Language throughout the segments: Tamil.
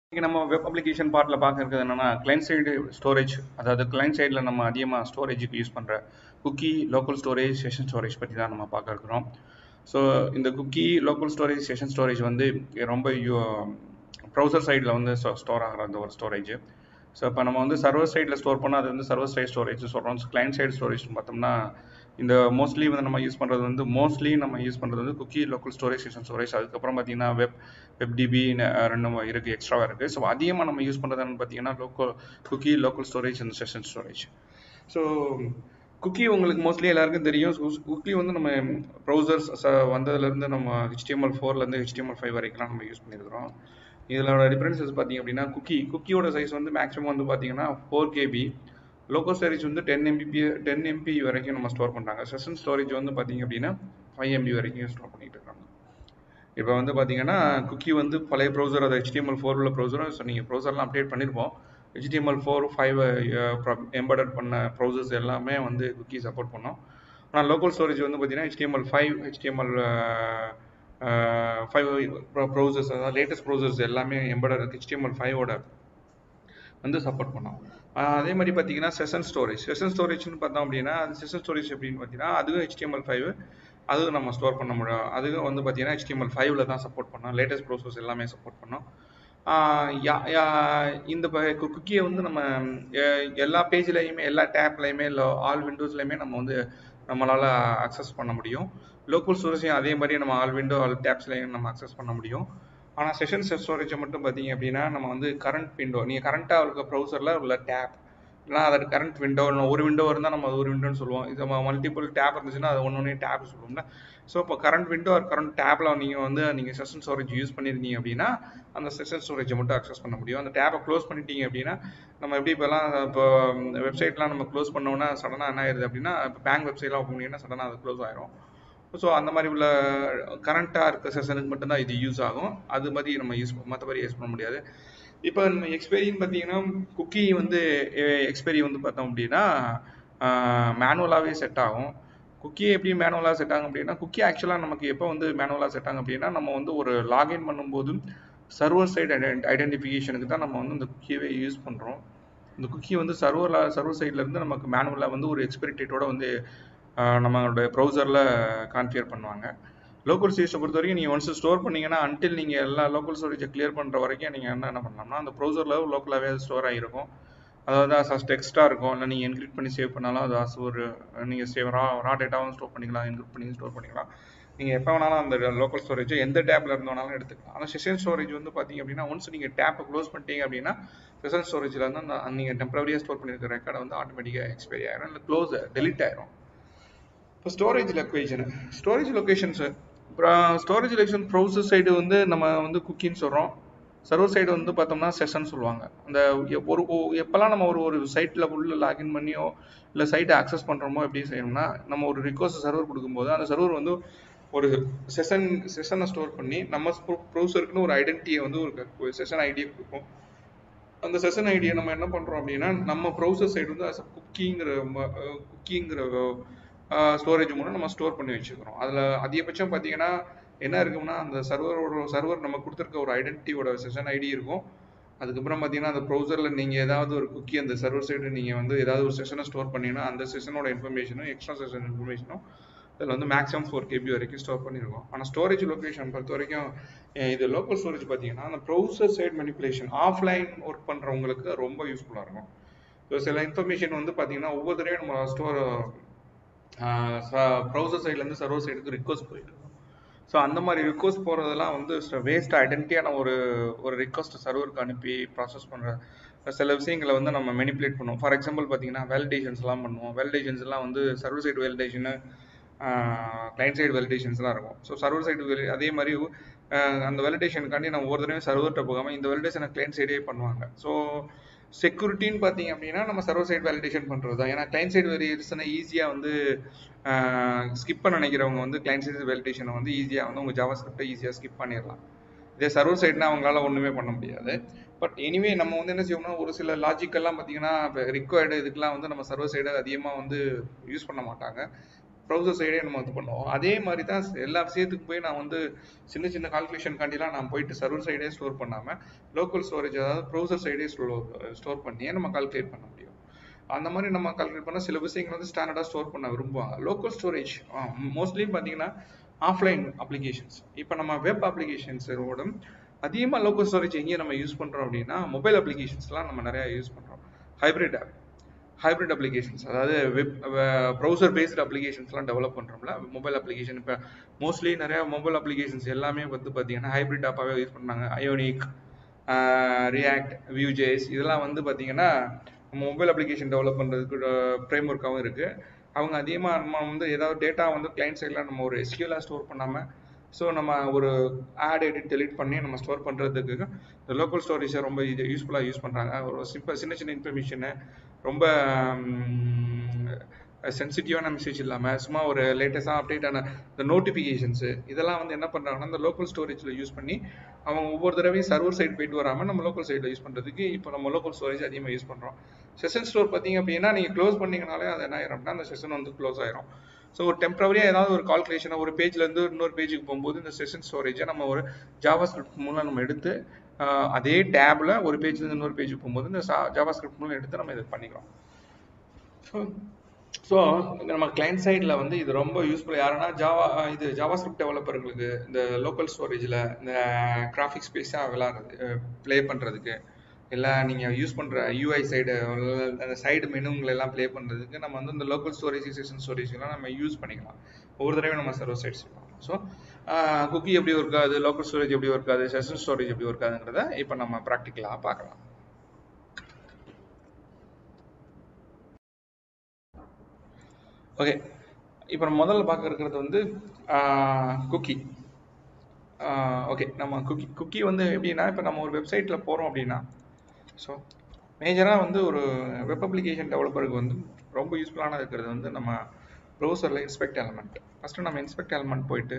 இன்னைக்கு நம்ம வெப் அப்ளிகேஷன் பார்ட்டில் பார்க்க இருக்கிறது என்னன்னா கிளைண்ட் சைடு ஸ்டோரேஜ் அதாவது கிளைண்ட் சைடில் நம்ம அதிகமாக ஸ்டோரேஜுக்கு யூஸ் பண்ணுற cookie local storage session storage பற்றி தான் நம்ம பார்க்க இருக்கிறோம் ஸோ இந்த cookie local storage session storage வந்து ரொம்ப ப்ரௌசர் சைடில் வந்து ஸ்டோர் ஆகிற அந்த ஒரு ஸ்டோரேஜ் ஸோ இப்போ நம்ம வந்து சர்வர் சைடில் ஸ்டோர் பண்ணால் அது வந்து சர்வர் சைட் ஸ்டோரேஜ் சொல்கிறோம் கிளைண்ட் சைடு ஸ்டோரேஜ் பார்த்தோம்னா இந்த மோஸ்ட்லி வந்து நம்ம யூஸ் பண்ணுறது வந்து மோஸ்ட்லி நம்ம யூஸ் பண்ணுறது வந்து cookie local storage session storage அதுக்கப்புறம் பார்த்தீங்கன்னா வெப் வெப் டிபி ரெண்டும் இருக்குது எக்ஸ்ட்ராவாக இருக்குது ஸோ அதிகமாக நம்ம யூஸ் பண்ணுறது என்னன்னு பார்த்தீங்கன்னா local cookie local storage and session storage so cookie உங்களுக்கு மோஸ்ட்லி எல்லாருக்கும் தெரியும் குக்கி வந்து நம்ம ப்ரௌசர்ஸ் வந்ததுலேருந்து நம்ம ஹெச்டிஎம்எல் ஃபோர்லேருந்து ஹெச்டிஎம்எல் ஃபைவ் வரைக்கும்லாம் நம்ம யூஸ் பண்ணியிருக்கிறோம் இதோட டிஃப்ரென்சஸ் பார்த்தீங்க அப்படின்னா குக்கி குக்கியோட சைஸ் வந்து மேக்ஸிமம் வந்து பார்த்தீங்கன்னா ஃபோர் கேபி லோக்கல் ஸ்டோரேஜ் வந்து டென் எம்பிபி டென் எம்பி வரைக்கும் நம்ம ஸ்டோர் பண்ணுறாங்க செஷன் ஸ்டோரேஜ் வந்து பார்த்தீங்க அப்படின்னா ஃபைவ் எம்பி வரைக்கும் ஸ்டோர் பண்ணிட்டு இருக்காங்க இப்போ வந்து பார்த்தீங்கன்னா குக்கி வந்து பழைய ப்ரௌசர் அது ஹெச்டிஎம்எல் ஃபோர் உள்ள ப்ரௌசரும் ஸோ நீங்கள் ப்ரௌசர்லாம் அப்டேட் பண்ணியிருப்போம் ஹெச்டிஎம்எல் ஃபோர் ஃபைவ் எம்படட் பண்ண ப்ரௌசர்ஸ் எல்லாமே வந்து குக்கி சப்போர்ட் பண்ணோம் ஆனால் லோக்கல் ஸ்டோரேஜ் வந்து பார்த்தீங்கன்னா HTML five HTML five browsers அதாவது லேட்டஸ்ட் ப்ரௌசர்ஸ் எல்லாமே எம்படட் ஹெச்டிஎம்எல் ஃபைவோட வந்து சப்போர்ட் பண்ணோம் அதே மாதிரி பார்த்தீங்கன்னா செஷன் ஸ்டோரேஜ் செஷன் ஸ்டோரேஜ்னு பார்த்தோம் அப்படின்னா அது செஷன் ஸ்டோரேஜ் எப்படின்னு பார்த்தீங்கன்னா அதுவும் ஹெச்டிஎம்எல் ஃபைவ் அதுவும் நம்ம ஸ்டோர் பண்ண முடியும் அதுவும் வந்து பார்த்தீங்கன்னா ஹெச்டிஎம்எல் ஃபைவ்ல தான் சப்போர்ட் பண்ணோம் லேட்டஸ்ட் ப்ரோசஸ் எல்லாமே சப்போர்ட் பண்ணோம் இந்த குக்கியை வந்து நம்ம எல்லா பேஜ்லையுமே எல்லா டேப்லையுமே இல்லை ஆல் விண்டோஸ்லையுமே நம்ம வந்து நம்மளால் அக்சஸ் பண்ண முடியும் லோக்கல் ஸ்டோரேஜையும் அதே மாதிரி நம்ம ஆல் விண்டோ ஆல் டேப்ஸ்லையும் நம்ம அக்சஸ் பண்ண முடியும் ஆனால் செஷன் ஸ்டோரேஜை மட்டும் பார்த்தீங்க அப்படின்னா நம்ம வந்து கரண்ட் விண்டோ நீங்கள் கரண்ட்டாக இருக்க ப்ரௌசரில் உள்ள டேப் இல்லைனா அது கரண்ட் விண்டோ ஒரு விண்டோ இருந்தால் நம்ம அது ஒரு விண்டோன்னு சொல்லுவோம் இது மல்டிபிள் டேப் இருந்துச்சுன்னா அது ஒன்று ஒன்றே டேப் சொல்லுவோம்ல ஸோ இப்போ கரண்ட் விண்டோ ஒரு கரண்ட் டேப்பில் நீங்கள் வந்து நீங்கள் செஷன் ஸ்டோரேஜ் யூஸ் பண்ணியிருந்தீங்க அப்படின்னா அந்த செஷன் ஸ்டோரேஜை மட்டும் அக்சஸ் பண்ண முடியும் அந்த டேப்பை க்ளோஸ் பண்ணிட்டீங்க அப்படின்னா நம்ம எப்படி இப்போலாம் இப்போ வெப்சைட்லாம் நம்ம க்ளோஸ் பண்ணோன்னா சடனாக என்ன ஆயிருது அப்படின்னா இப்போ பேங்க் வெப்சைட்லாம் ஓப்பன் பண்ணிங்கன்னா சடனாக அது க்ளோஸ் ஆயிரும் ஸோ அந்த மாதிரி உள்ள கரண்ட்டாக இருக்க செஷனுக்கு மட்டும்தான் இது யூஸ் ஆகும் அது மாதிரி நம்ம யூஸ் மற்றபடி யூஸ் பண்ண முடியாது இப்போ நம்ம எக்ஸ்பெரின்னு பார்த்தீங்கன்னா குக்கி வந்து எக்ஸ்பெரி வந்து பார்த்தோம் அப்படின்னா மேனுவலாகவே செட் ஆகும் குக்கி எப்படி மேனுவலாக செட் ஆகும் அப்படின்னா குக்கி ஆக்சுவலாக நமக்கு எப்போ வந்து மேனுவலாக செட் ஆகும் அப்படின்னா நம்ம வந்து ஒரு லாகின் பண்ணும்போது சர்வர் சைடு ஐடென்டிஃபிகேஷனுக்கு தான் நம்ம வந்து இந்த குக்கியவே யூஸ் பண்ணுறோம் இந்த குக்கி வந்து சர்வரில் சர்வர் சைட்லேருந்து நமக்கு மேனுவலாக வந்து ஒரு எக்ஸ்பெரி டேட்டோட வந்து நம்மளோட ப்ரௌசரில் கான்ஃபியர் பண்ணுவாங்க லோக்கல் ஸ்டோரேஜை பொறுத்த வரைக்கும் நீங்கள் ஒன்ஸ் ஸ்டோர் பண்ணீங்கன்னா அன்டில் நீங்கள் எல்லா லோக்கல் ஸ்டோரேஜை கிளியர் பண்ணுற வரைக்கும் நீங்கள் என்ன என்ன பண்ணலாம்னா அந்த ப்ரௌசரில் லோக்கலாகவே அது ஸ்டோர் ஆகிருக்கும் அதாவது அஸ் டெக்ஸ்ட்டாக இருக்கும் இல்லை நீங்கள் என்கிரிப்ட் பண்ணி சேவ் பண்ணாலும் அது அஸ் ஒரு நீங்கள் சேவ் ரா ரா டேட்டாவும் ஸ்டோர் பண்ணிக்கலாம் என்கிரிப்ட் பண்ணி ஸ்டோர் பண்ணிக்கலாம் நீங்கள் எப்போ வேணாலும் அந்த லோக்கல் ஸ்டோரேஜை எந்த டேப்பில் இருந்து வேணாலும் எடுத்துக்கலாம் ஆனால் செஷன் ஸ்டோரேஜ் வந்து பார்த்தீங்க அப்படின்னா ஒன்ஸ் நீங்கள் டேப்பை க்ளோஸ் பண்ணிட்டீங்க அப்படின்னா செஷன் ஸ்டோரேஜில் வந்து அந்த நீங்கள் டெம்பரரியாக ஸ்டோர் பண்ணியிருக்க ரெக்கார்டை வந்து ஆட்டோமேட்டிக்காக எக்ஸ்பைரி ஆயிரும் இல்லை க்ளோஸ் டெலிட் ஆயிரும் இப்போ ஸ்டோரேஜ் லொக்கேஷன் ஸ்டோரேஜ் லொக்கேஷன்ஸு அப்புறம் ஸ்டோரேஜ் லொக்கேஷன் ப்ரௌசர் சைடு வந்து நம்ம வந்து குக்கின்னு சொல்கிறோம் சர்வர் சைடு வந்து பார்த்தோம்னா செஷன் சொல்லுவாங்க அந்த ஒரு எப்போல்லாம் நம்ம ஒரு ஒரு சைட்டில் உள்ள லாகின் பண்ணியோ இல்லை சைட்டை அக்சஸ் பண்ணுறோமோ எப்படி செய்யணும்னா நம்ம ஒரு ரிக்வஸ்ட் சர்வர் கொடுக்கும்போது அந்த சர்வர் வந்து ஒரு செஷன் செஷனை ஸ்டோர் பண்ணி நம்ம ப்ரௌசருக்குன்னு ஒரு ஐடென்டிட்டியை வந்து ஒரு செஷன் ஐடியை கொடுப்போம் அந்த செஷன் ஐடியை நம்ம என்ன பண்ணுறோம் அப்படின்னா நம்ம ப்ரௌசர் சைடு வந்து அஸ் குக்கிங்கிற குக்கிங்கிற ஸ்டோரேஜ் மூலம் நம்ம ஸ்டோர் பண்ணி வச்சுக்கிறோம் அதில் அதிகபட்சம் பார்த்தீங்கன்னா என்ன இருக்கும்னா அந்த சர்வரோட சர்வர் நம்ம கொடுத்துருக்க ஒரு ஐடென்டிட்டியோட செஷன் ஐடி இருக்கும் அதுக்கப்புறம் பார்த்தீங்கன்னா அந்த ப்ரௌசரில் நீங்கள் ஏதாவது ஒரு குக்கி அந்த சர்வர் சைடு நீங்கள் வந்து ஏதாவது ஒரு செஷனை ஸ்டோர் பண்ணீங்கன்னா அந்த செஷனோட இன்ஃபர்மேஷனும் எக்ஸ்ட்ரா செஷன் இன்ஃபர்மேஷனும் இதில் வந்து மேக்ஸிமம் ஃபோர் கேபி வரைக்கும் ஸ்டோர் பண்ணியிருக்கோம் ஆனால் ஸ்டோரேஜ் லொக்கேஷன் பொறுத்த வரைக்கும் இது லோக்கல் ஸ்டோரேஜ் பார்த்தீங்கன்னா அந்த browser side manipulation offline work பண்ணுறவங்களுக்கு ரொம்ப யூஸ்ஃபுல்லாக இருக்கும் ஸோ சில இன்ஃபர்மேஷன் வந்து பார்த்தீங்கன்னா ஒவ்வொரு தடவையும் நம்ம ஸ்டோர் ப்ரௌசர் சைட்லேருந்து சர்வர் சைடுக்கு ரிக்வஸ்ட் போயிட்டு ஸோ அந்த மாதிரி ரிக்வஸ்ட் போகிறதெல்லாம் வந்து வேஸ்ட் ஐடென்டிட்டியான ஒரு ஒரு ரிக்வஸ்ட் சர்வருக்கு அனுப்பி ப்ராசஸ் பண்ணுற சில விஷயங்களை வந்து நம்ம மெனிப்புலேட் பண்ணுவோம் ஃபார் எக்ஸாம்பிள் பார்த்தீங்கன்னா வேலிடேஷன்ஸ்லாம் பண்ணுவோம் வேலிடேஷன்ஸ்லாம் வந்து server side validation client side வேலிடேஷன்ஸ்லாம் இருக்கும் ஸோ சர்வர் சைடு அதே மாதிரி அந்த வேலிடேஷனுக்காண்டி நம்ம ஒவ்வொரு தடவையும் சர்வர்கிட்ட போகாமல் இந்த வேலிடேஷனை கிளைண்ட் சைடே பண்ணுவாங்க ஸோ செக்யூரிட்டின்னு பார்த்தீங்க அப்படின்னா நம்ம சர்வர் சைடு வேலிடேஷன் பண்ணுறது தான் ஏன்னா கிளைண்ட் சைடு வேலிடேஷனை ஈஸியாக வந்து ஸ்கிப் பண்ண நினைக்கிறவங்க வந்து கிளைண்ட் சைடு வேலிடேஷனை வந்து ஈஸியாக வந்து உங்கள் ஜாவா ஸ்கிரிப்டை ஈஸியாக ஸ்கிப் பண்ணிடலாம் இதே சர்வர் சைடுனா அவங்களால ஒன்றுமே பண்ண முடியாது பட் எனிவே நம்ம வந்து என்ன செய்வோம்னா ஒரு சில லாஜிக்கெல்லாம் பார்த்தீங்கன்னா இப்போ ரிக்வயர்டு இதுக்கெல்லாம் வந்து நம்ம சர்வர் சைடு அதிகமாக வந்து யூஸ் பண்ண மாட்டாங்க ப்ரௌசர் சைடே நம்ம இது பண்ணுவோம் அதே மாதிரி தான் எல்லா விஷயத்துக்கும் போய் நான் வந்து சின்ன சின்ன கால்குலேஷன் காண்டிலாம் நான் போயிட்டு சர்வர் சைடே ஸ்டோர் பண்ணாமல் லோக்கல் ஸ்டோரேஜ் அதாவது ப்ரௌசர் சைடே ஸ்டோர் பண்ணியே நம்ம கால்குலேட் பண்ண முடியும் அந்த மாதிரி நம்ம கால்குலேட் பண்ணால் சில விஷயங்கள் வந்து ஸ்டாண்டர்டாக ஸ்டோர் பண்ண விரும்புவாங்க லோக்கல் ஸ்டோரேஜ் மோஸ்ட்லி பார்த்தீங்கன்னா ஆஃப்லைன் அப்ளிகேஷன்ஸ் இப்போ நம்ம வெப் அப்ளிகேஷன்ஸோட அதிகமாக லோக்கல் ஸ்டோரேஜ் எங்கேயே நம்ம யூஸ் பண்ணுறோம் அப்படின்னா மொபைல் அப்ளிகேஷன்ஸ்லாம் நம்ம நிறையா யூஸ் பண்ணுறோம் ஹைப்ரிட் ஆப் ஹைப்ரிட் அப்ளிகேஷன்ஸ் அதாவது வெப் ப்ரௌசர் பேஸ்டு அப்ளிகேஷன்ஸ்லாம் டெவலப் பண்ணுறோம்ல மொபைல் அப்ளிகேஷன் இப்போ மோஸ்ட்லி நிறையா மொபைல் அப்ளிகேஷன்ஸ் எல்லாமே வந்து பார்த்தீங்கன்னா ஹைப்ரிட் ஆப்பாகவே யூஸ் பண்ணாங்க அயோனிக் ரியாக்ட் வியூஜேஸ் இதெல்லாம் வந்து பார்த்தீங்கன்னா மொபைல் அப்ளிகேஷன் டெவலப் பண்ணுறதுக்கு ஃப்ரேம் ஒர்க்காகவும் இருக்குது அவங்க அதிகமாக நம்ம வந்து ஏதாவது டேட்டா வந்து கிளைண்ட் சைடில் நம்ம ஒரு எஸ்கியூலாக ஸ்டோர் பண்ணாமல் ஸோ நம்ம ஒரு ஆட் எடிட் டெலிட் பண்ணி நம்ம ஸ்டோர் பண்ணுறதுக்கு இந்த லோக்கல் ஸ்டோரேஜை ரொம்ப இது யூஸ்ஃபுல்லாக யூஸ் பண்ணுறாங்க ஒரு சிம்பிள் சின்ன சின்ன இன்ஃபர்மேஷனு ரொம்ப சென்சிட்டிவான மெசேஜ் இல்லாமல் சும்மா ஒரு லேட்டஸ்டாக அப்டேட் ஆன இந்த நோட்டிஃபிகேஷன்ஸு இதெல்லாம் வந்து என்ன பண்ணுறாங்கன்னா இந்த லோக்கல் ஸ்டோரேஜில் யூஸ் பண்ணி அவங்க ஒவ்வொரு தடவையும் சர்வர் சைடு போயிட்டு வராமல் நம்ம லோக்கல் சைடில் யூஸ் பண்ணுறதுக்கு இப்போ நம்ம லோக்கல் ஸ்டோரேஜ் அதிகமாக யூஸ் பண்ணுறோம் செஷன் ஸ்டோர் பார்த்தீங்க அப்படின்னா நீங்கள் க்ளோஸ் பண்ணிங்கனாலே அது என்ன ஆயிரும்னா அந்த செஷன் வந்து க்ளோஸ் ஆயிரும் ஸோ ஒரு டெம்பரவரியாக ஏதாவது ஒரு கால்குலேஷனை ஒரு பேஜ்லேருந்து இன்னொரு பேஜுக்கு போகும்போது இந்த செஷன் ஸ்டோரேஜை நம்ம ஒரு ஜாவா ஸ்கிரிப்ட் மூலம் நம்ம எடுத்து அதே டேபில் ஒரு பேஜ்லேருந்து இன்னொரு பேஜுக்கு போகும்போது இந்த ஜாவா ஸ்கிரிப்ட் மூலம் எடுத்து நம்ம இது பண்ணிக்கிறோம் ஸோ ஸோ நம்ம கிளைண்ட் சைடில் வந்து இது ரொம்ப யூஸ்ஃபுல் யாருன்னா ஜாவா இது ஜாவா ஸ்கிரிப்ட் டெவலப்பர்களுக்கு இந்த லோக்கல் ஸ்டோரேஜில் இந்த கிராஃபிக் ஸ்பேஸாக விளாட்றது ப்ளே பண்ணுறதுக்கு இல்லை நீங்கள் யூஸ் பண்ணுற யூஐ சைடு அந்த சைடு மெனுங்களை எல்லாம் ப்ளே பண்ணுறதுக்கு நம்ம வந்து இந்த லோக்கல் ஸ்டோரேஜ் செஷன் ஸ்டோரேஜ்லாம் நம்ம யூஸ் பண்ணிக்கலாம் ஒவ்வொரு தடவையும் நம்ம சர்வர் சைட்ஸ் ஸோ குக்கி எப்படி ஒர்க் ஆகுது லோக்கல் ஸ்டோரேஜ் எப்படி ஒர்க் ஆகுது செஷன் ஸ்டோரேஜ் எப்படி ஒர்க் ஆகுதுங்கிறத இப்போ நம்ம ப்ராக்டிக்கலாக பார்க்கலாம் ஓகே இப்போ நம்ம முதல்ல பார்க்க இருக்கிறது வந்து குக்கி ஓகே நம்ம குக்கி குக்கி வந்து எப்படின்னா இப்போ நம்ம ஒரு வெப்சைட்டில் போகிறோம் அப்படின்னா ஸோ மேஜராக வந்து ஒரு வெப் அப்ளிகேஷன் டெவலப்பருக்கு வந்து ரொம்ப யூஸ்ஃபுல்லான இருக்கிறது வந்து நம்ம ப்ரௌசரில் இன்ஸ்பெக்ட் எலமெண்ட் ஃபஸ்ட்டு நம்ம இன்ஸ்பெக்ட் எலமெண்ட் போயிட்டு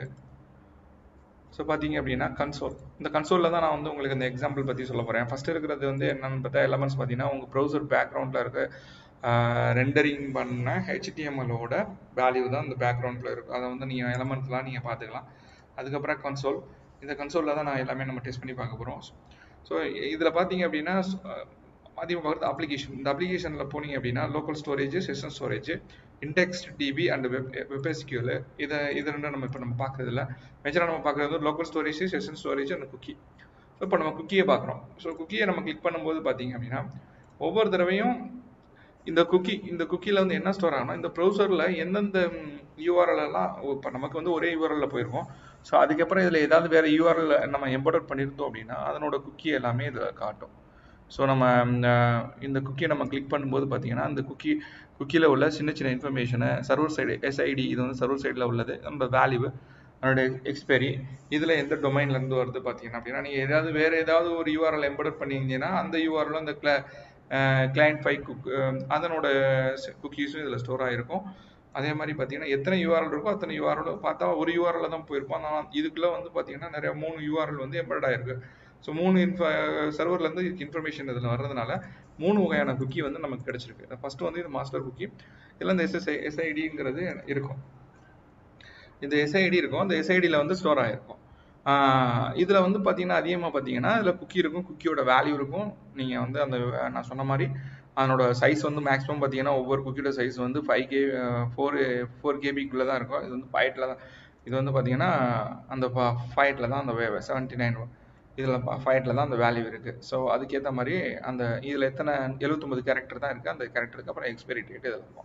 ஸோ பார்த்தீங்க அப்படின்னா கன்சோல் இந்த கன்சோலில் தான் நான் வந்து உங்களுக்கு இந்த எக்ஸாம்பிள் பற்றி சொல்ல போகிறேன் ஃபஸ்ட்டு இருக்கிறது வந்து என்னென்னு பார்த்தா எலமெண்ட்ஸ் பார்த்தீங்கன்னா உங்கள் ப்ரௌசர் பேக்ரவுண்டில் இருக்க ரெண்டரிங் பண்ண ஹெச்டிஎம்எலோட வேல்யூ தான் இந்த பேக்ரவுண்டில் இருக்கும் அதை வந்து நீங்கள் எலமெண்ட்ஸ்லாம் நீங்கள் பார்த்துக்கலாம் அதுக்கப்புறம் கன்சோல் இந்த கன்சோலில் தான் நான் எல்லாமே நம்ம டெஸ்ட் பண்ணி பார்க்க போகிறோம் ஸோ இதில் பார்த்தீங்க அப்படின்னா அதிகமாக பார்க்குறது அப்ளிகேஷன் இந்த அப்ளிகேஷனில் போனீங்க அப்படின்னா local storage session storage indexed DB and web web SQL இதை இது ரெண்டும் நம்ம இப்போ நம்ம பார்க்குறதில்ல மேஜராக நம்ம பார்க்குறது வந்து local storage session storage and cookie so இப்போ நம்ம குக்கியை பார்க்குறோம் ஸோ குக்கியை நம்ம கிளிக் பண்ணும்போது பார்த்தீங்க அப்படின்னா ஒவ்வொரு தடவையும் இந்த குக்கி இந்த குக்கியில் வந்து என்ன ஸ்டோர் ஆகணும் இந்த ப்ரௌசரில் எந்தெந்த யூஆர்எல் எல்லாம் இப்போ நமக்கு வந்து ஒரே யூஆர்எல்ல போயிருக்கோம் ஸோ அதுக்கப்புறம் இதில் ஏதாவது வேறு யூஆர்எல் நம்ம எம்பர்டர் பண்ணியிருந்தோம் அப்படின்னா அதனோட குக்கி எல்லாமே இதில் காட்டும் ஸோ நம்ம இந்த குக்கியை நம்ம கிளிக் பண்ணும்போது பார்த்தீங்கன்னா அந்த குக்கி குக்கியில் உள்ள சின்ன சின்ன இன்ஃபர்மேஷனை சர்வர் சைடு எஸ்ஐடி இது வந்து சர்வர் சைடில் உள்ளது நம்ம வேல்யூ அதனுடைய எக்ஸ்பைரி இதில் எந்த டொமைன்லேருந்து வருது பார்த்தீங்கன்னா அப்படின்னா நீங்கள் ஏதாவது வேறு ஏதாவது ஒரு யூஆர்எல் எம்பர்டர் பண்ணியிருந்தீங்கன்னா அந்த யூஆர்எல் அந்த கிள கிளைண்ட் ஃபைவ் குக் அதனோட குக்கீஸும் இதில் ஸ்டோர் ஆகிருக்கும் அதே மாதிரி பார்த்தீங்கன்னா எத்தனை யூஆர்எல் இருக்கோ அத்தனை யூஆர்எல் பார்த்தா ஒரு யூஆர்எல் தான் போயிருப்போம் ஆனால் இதுக்குள்ளே வந்து பார்த்தீங்கன்னா நிறைய மூணு யூஆர்எல் வந்து எம்பர்ட் ஆயிருக்கு ஸோ மூணு இன்ஃப சர்வர்லேருந்து இன்ஃபர்மேஷன் இதில் வர்றதுனால மூணு வகையான குக்கி வந்து நமக்கு கிடைச்சிருக்கு ஃபஸ்ட்டு வந்து இது மாஸ்டர் குக்கி இதில் இந்த எஸ்எஸ்ஐ எஸ்ஐடிங்கிறது இருக்கும் இந்த எஸ்ஐடி இருக்கும் அந்த எஸ்ஐடியில் வந்து ஸ்டோர் ஆகிருக்கும் இதில் வந்து பார்த்தீங்கன்னா அதிகமாக பார்த்தீங்கன்னா இதில் குக்கி இருக்கும் குக்கியோட வேல்யூ இருக்கும் நீங்கள் வந்து அந்த நான் சொன்ன மாதிரி அதனோட சைஸ் வந்து மேக்ஸிமம் பார்த்தீங்கன்னா ஒவ்வொரு குக்கியோட சைஸ் வந்து ஃபைவ் கே ஃபோர் ஃபோர் கேபிக்குள்ளே தான் இருக்கும் இது வந்து ஃபைட்டில் தான் இது வந்து பார்த்தீங்கன்னா அந்த ஃபைட்டில் தான் அந்த செவன்ட்டி நைன் இதில் ஃபைட்டில் தான் அந்த வேல்யூ இருக்குது ஸோ அதுக்கேற்ற மாதிரி அந்த இதில் எத்தனை எழுபத்தொம்பது கேரக்டர் தான் இருக்குது அந்த கேரக்டருக்கு அப்புறம் எக்ஸ்பைரி டேட் இதில் இருக்கும்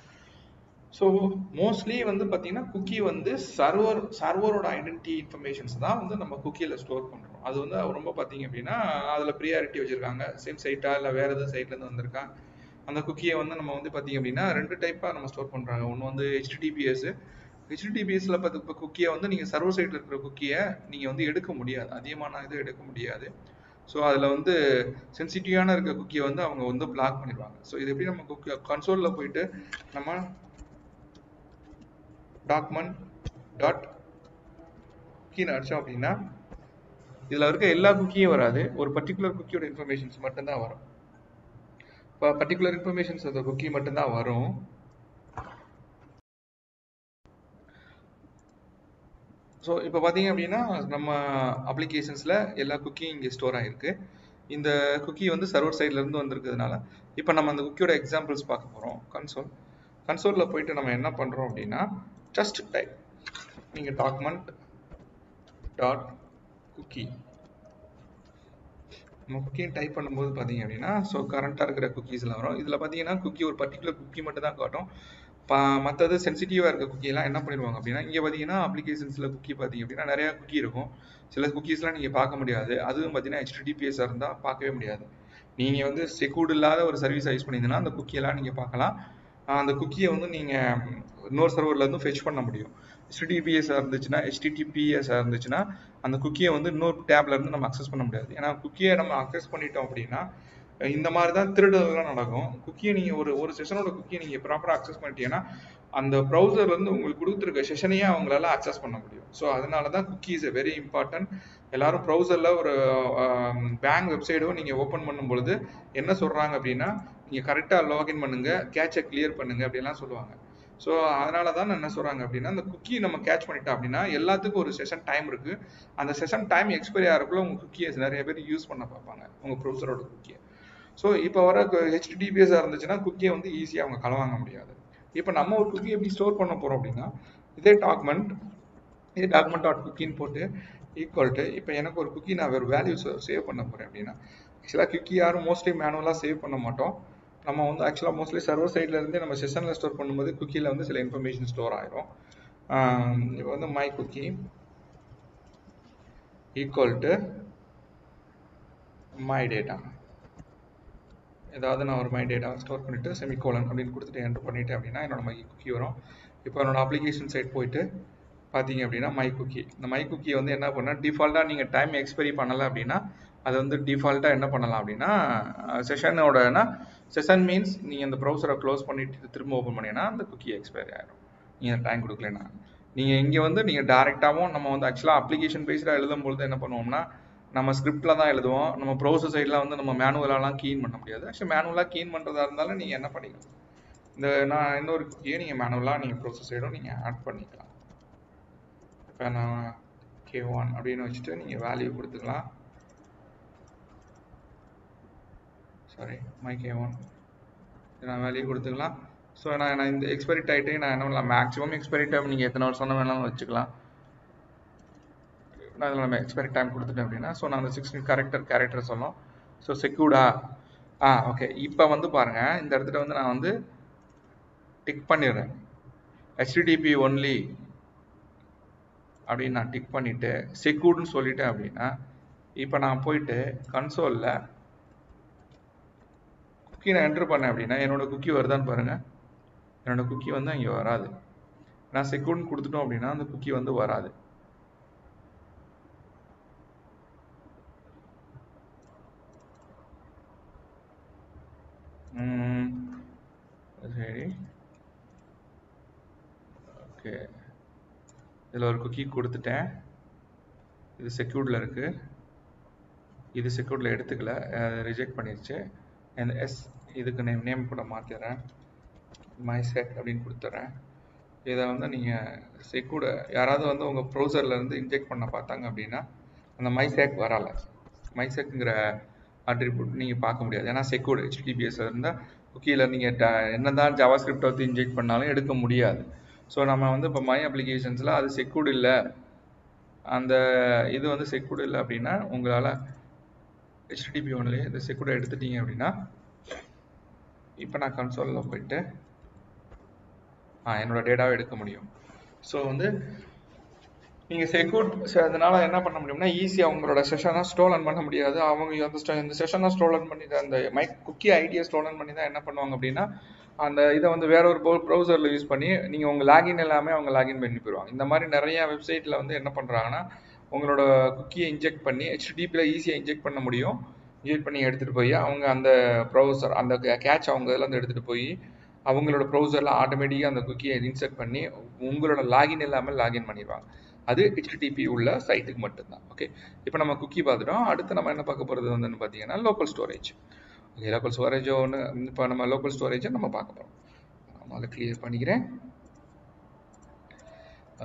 ஸோ மோஸ்ட்லி வந்து பார்த்தீங்கன்னா குக்கி வந்து சர்வர் சர்வரோட ஐடென்டிட்டி இன்ஃபர்மேஷன்ஸ் தான் வந்து நம்ம குக்கியில் ஸ்டோர் பண்ணுறோம் அது வந்து ரொம்ப பார்த்தீங்க அப்படின்னா அதில் ப்ரியாரிட்டி வச்சுருக்காங்க சேம் சைட்டா இல்லை வேறு எதுவும் சைட்லேருந்து வந்திருக்கா அந்த குக்கியை வந்து நம்ம வந்து பார்த்தீங்க அப்படின்னா ரெண்டு டைப்பாக நம்ம ஸ்டோர் பண்ணுறாங்க ஒன்று வந்து ஹெச்டிடிபிஎஸ் ஹெச்டிடிபிஎஸ்ல பார்த்து இப்போ குக்கியை வந்து நீங்கள் சர்வர் சைட்டில் இருக்கிற குக்கியை நீங்கள் வந்து எடுக்க முடியாது அதிகமான இது எடுக்க முடியாது ஸோ அதில் வந்து சென்சிட்டிவான இருக்க குக்கியை வந்து அவங்க வந்து பிளாக் பண்ணிடுவாங்க ஸோ இது எப்படி நம்ம குக்கி கன்சோலில் போயிட்டு நம்ம டாக்குமெண்ட் டாட் குக்கின்னு அடித்தோம் அப்படின்னா இதில் இருக்க எல்லா குக்கியும் வராது ஒரு பர்டிகுலர் குக்கியோட இன்ஃபர்மேஷன்ஸ் மட்டும்தான் வரும் இப்போ பர்டிகுலர் இன்ஃபர்மேஷன்ஸ் அந்த குக்கி மட்டும்தான் வரும் ஸோ இப்போ பார்த்தீங்க அப்படின்னா நம்ம அப்ளிகேஷன்ஸில் எல்லா குக்கியும் இங்கே ஸ்டோர் ஆகிருக்கு இந்த குக்கி வந்து சர்வர் சைட்லேருந்து வந்திருக்கிறதுனால இப்போ நம்ம அந்த குக்கியோட எக்ஸாம்பிள்ஸ் பார்க்க போகிறோம் கன்சோல் கன்சோலில் போயிட்டு நம்ம என்ன பண்ணுறோம் அப்படின்னா ஜஸ்ட் டைப் நீங்கள் டாக்குமெண்ட் டாட் குக்கி நம்ம குக்கியை டைப் பண்ணும்போது பார்த்தீங்க அப்படின்னா ஸோ கரண்ட்டாக இருக்கிற குக்கீஸ்லாம் வரும் இதில் பார்த்தீங்கன்னா குக்கி ஒரு பர்டிகுலர் குக்கி மட்டும் தான் காட்டும் பா மற்றது சென்சிட்டிவாக இருக்க குக்கியெல்லாம் என்ன பண்ணிடுவாங்க அப்படின்னா இங்கே பார்த்தீங்கன்னா அப்ளிகேஷன்ஸில் குக்கி பார்த்தீங்க அப்படின்னா நிறையா குக்கி இருக்கும் சில குக்கீஸ்லாம் நீங்கள் பார்க்க முடியாது அதுவும் பார்த்தீங்கன்னா ஹெச்டிடிபிஎஸ்ஸாக இருந்தால் பார்க்கவே முடியாது நீங்கள் வந்து செக்யூர்டு இல்லாத ஒரு சர்வீஸ் யூஸ் பண்ணியிருந்தீங்கன்னா அந்த குக்கியெல்லாம் நீங்கள் பார்க்கலாம் அந்த குக்கியை வந்து நீங்கள் இன்னொரு சர்வர்லேருந்து ஃபெச் பண்ண முடியும் ஹெச்டிடிபிஎஸ்ஸாக இருந்துச்சுன்னா ஹெச்டிடிபிஎஸ்ஸாக இருந்துச்சுன்னா அந்த குக்கியை வந்து இன்னொரு டேப்ல இருந்து நம்ம அக்சஸ் பண்ண முடியாது ஏன்னா குக்கியை நம்ம அக்சஸ் பண்ணிட்டோம் அப்படின்னா இந்த மாதிரி தான் திருடுதல்லாம் நடக்கும் குக்கியை நீங்கள் ஒரு ஒரு செஷனோட குக்கியை நீங்கள் ப்ராப்பராக அக்சஸ் பண்ணிட்டீங்கன்னா அந்த ப்ரௌசர்லேருந்து உங்களுக்கு கொடுத்துருக்க செஷனையே அவங்களால அக்சஸ் பண்ண முடியும் ஸோ அதனால தான் cookie is a very important எல்லாரும் ப்ரௌசரில் ஒரு பேங்க் வெப்சைட்டோ நீங்கள் ஓப்பன் பண்ணும் பொழுது என்ன சொல்கிறாங்க அப்படின்னா நீங்கள் கரெக்டாக லாகின் பண்ணுங்க கேட்சை கிளியர் பண்ணுங்க அப்படின்லாம் சொல்லுவாங்க ஸோ அதனால தான் என்ன சொல்கிறாங்க அப்படின்னா அந்த குக்கி நம்ம கேட்ச் பண்ணிட்டோம் அப்படின்னா எல்லாத்துக்கும் ஒரு செஷன் டைம் இருக்குது அந்த செஷன் டைம் எக்ஸ்பைரி ஆகிறக்குள்ள உங்கள் குக்கியை நிறைய பேர் யூஸ் பண்ண பார்ப்பாங்க உங்கள் ப்ரௌசரோட குக்கியை ஸோ இப்போ வர ஹெச்டிடிபிஎஸ்ஸாக இருந்துச்சுன்னா குக்கியை வந்து ஈஸியாக அவங்க களவாங்க முடியாது இப்போ நம்ம ஒரு குக்கி எப்படி ஸ்டோர் பண்ண போகிறோம் அப்படின்னா இதே டாக்குமெண்ட் இதே டாக்குமெண்ட் டாட் குக்கின்னு போட்டு ஈக்குவல் டு இப்போ எனக்கு ஒரு குக்கி நான் வேறு வேல்யூ சேவ் பண்ண போகிறேன் அப்படின்னா ஆக்சுவலாக குக்கி யாரும் மோஸ்ட்லி மேனுவலாக சேவ் பண்ண மாட்டோம் நம்ம வந்து ஆக்சுவலாக மோஸ்ட்லி சர்வர் சைடில் இருந்து நம்ம செஷனில் ஸ்டோர் பண்ணும்போது குக்கியில் வந்து சில இன்ஃபர்மேஷன் ஸ்டோர் ஆயிரும் இப்போ வந்து my cookie equal to my data ஏதாவது நான் ஒரு மை டேட்டா ஸ்டோர் பண்ணிவிட்டு செமிகோலன் அப்படின்னு கொடுத்துட்டு என்டர் பண்ணிட்டேன் அப்படின்னா என்னோட மை குக்கி வரும் இப்போ என்னோட அப்ளிகேஷன் சைட் போயிட்டு பார்த்தீங்க அப்படின்னா மை குக்கி இந்த மை குக்கியை வந்து என்ன பண்ணால் டிஃபால்ட்டாக நீங்கள் டைம் எக்ஸ்பைரி பண்ணலை அப்படின்னா அது வந்து டிஃபால்ட்டாக என்ன பண்ணலாம் அப்படின்னா செஷனோடனா செஷன் மீன்ஸ் நீங்கள் இந்த ப்ரௌசரை க்ளோஸ் பண்ணிட்டு திரும்ப ஓப்பன் பண்ணீங்கன்னா அந்த குக்கி எக்ஸ்பைரி ஆகிடும் நீங்கள் டைம் கொடுக்கலன்னா நீங்கள் இங்கே வந்து நீங்கள் டேரெக்டாகவும் நம்ம வந்து ஆக்சுவலாக அப்ளிகேஷன் பேஸ்டாக எழுதும் பொழுது என்ன பண்ணுவோம்னா நம்ம ஸ்கிரிப்டில் தான் எழுதுவோம் நம்ம ப்ரௌசர் சைடில் வந்து நம்ம மேனுவலாலாம் கீன் பண்ண முடியாது ஆக்சுவலி மேனுவலாக கீன் பண்ணுறதா இருந்தாலும் நீங்கள் என்ன பண்ணிக்கலாம் இந்த நான் இன்னொரு குக்கியை நீங்கள் மேனுவலாக நீங்கள் ப்ரௌசர் சைடும் நீங்கள் ஆட் பண்ணிக்கலாம் இப்போ நான் கே ஒன் அப்படின்னு வச்சுட்டு நீங்கள் வேல்யூ கொடுத்துக்கலாம் சாரி மை கே ஒன் நான் வேல்யூ கொடுத்துக்கலாம் ஸோ நான் நான் இந்த எக்ஸ்பைரி டைட்டையும் நான் என்ன பண்ணலாம் மேக்ஸிமம் எக்ஸ்பைரி டைம் நீங்கள் எத்தனை வருஷம் வேணாலும் வச்சுக்கலாம் நான் இதில் நம்ம எக்ஸ்பைரி டைம் கொடுத்துட்டேன் அப்படின்னா ஸோ நான் அந்த சிக்ஸ்டீன் கேரக்டர் கேரக்டர் சொன்னோம் ஸோ செக்யூர்டா ஆ ஓகே இப்போ வந்து பாருங்கள் இந்த இடத்துல வந்து நான் வந்து டிக் பண்ணிடுறேன் ஹெச்டிடிபி ஒன்லி அப்படின்னு நான் டிக் பண்ணிவிட்டு செக்யூர்டுன்னு சொல்லிட்டேன் அப்படின்னா இப்போ நான் போயிட்டு கன்சோலில் குக்கி நான் என்ட்ரு பண்ணேன் அப்படின்னா என்னோட குக்கி வருதான்னு பாருங்கள் என்னோட குக்கி வந்து அங்கே வராது நான் செக்யூர்ட்னு கொடுத்துட்டோம் அப்படின்னா அந்த குக்கி வந்து வராது சரி ஓகே இதில் ஒரு குக்கி கொடுத்துட்டேன் இது செக்யூர்டில் இருக்குது இது செக்யூர்டில் எடுத்துக்கல ரிஜெக்ட் பண்ணிடுச்சு இந்த எஸ் இதுக்கு நேம் நேம் கூட மாற்றிடுறேன் மைசெக் அப்படின்னு கொடுத்துட்றேன் இதை வந்து நீங்கள் செக்யூர்டு யாராவது வந்து உங்கள் ப்ரௌசர்லேருந்து இன்ஜெக்ட் பண்ண பார்த்தாங்க அப்படின்னா அந்த மைசேக் வரலை மைசெக்குங்கிற அட்ரிபியூட் நீங்கள் பார்க்க முடியாது ஏன்னா செக்யூர்டு ஹெச்டிபிஎஸ் இருந்தால் குக்கியில் நீங்கள் ட என்ன தான் ஜாவா ஸ்கிரிப்டை வந்து இன்ஜெக்ட் பண்ணாலும் எடுக்க முடியாது ஸோ நம்ம வந்து இப்போ மை அப்ளிகேஷன்ஸில் அது செக்யூர்டு இல்லை அந்த இது வந்து செக்யூர்டு இல்லை அப்படின்னா உங்களால் ஹெச்டிபி ஒன்லேயே இந்த செக்யூர்டை எடுத்துட்டீங்க அப்படின்னா இப்போ நான் கன்சோலில் போயிட்டு ஆ என்னோட டேட்டாவை எடுக்க முடியும் ஸோ வந்து நீங்கள் செக்யூர் அதனால என்ன பண்ண முடியும்னா ஈஸியாக அவங்களோட செஷனை ஸ்டோலன் பண்ண முடியாது அவங்க அந்த இந்த செஷனை ஸ்டோலன் பண்ணி அந்த மைக் குக்கி ஐடியை ஸ்டோலன் பண்ணி தான் என்ன பண்ணுவாங்க அப்படின்னா அந்த இதை வந்து வேற ஒரு ப்ரௌசரில் யூஸ் பண்ணி நீங்கள் உங்கள் லாகின் எல்லாமே அவங்க லாகின் பண்ணி போயிடுவாங்க இந்த மாதிரி நிறைய வெப்சைட்டில் வந்து என்ன பண்ணுறாங்கன்னா உங்களோட குக்கியை இன்ஜெக்ட் பண்ணி ஹெச்டிபியில் ஈஸியாக இன்ஜெக்ட் பண்ண முடியும் இன்ஜெக்ட் பண்ணி எடுத்துகிட்டு போய் அவங்க அந்த ப்ரௌசர் அந்த கேட்ச் அவங்க இதில் வந்து எடுத்துகிட்டு போய் அவங்களோட ப்ரௌசரில் ஆட்டோமேட்டிக்காக அந்த குக்கியை இன்சர்ட் பண்ணி உங்களோட லாகின் இல்லாமல் லாகின் பண்ணிடுவாங்க அது ஹெச்டிடிபி உள்ள சைட்டுக்கு மட்டும்தான் ஓகே இப்போ நம்ம குக்கி பார்த்துட்டோம் அடுத்து நம்ம என்ன பார்க்க போகிறது வந்து பார்த்தீங்கன்னா local storage okay local storage ஒன்று இப்போ நம்ம லோக்கல் ஸ்டோரேஜை நம்ம பார்க்க போகிறோம் அதை கிளியர் பண்ணிக்கிறேன் ஓகே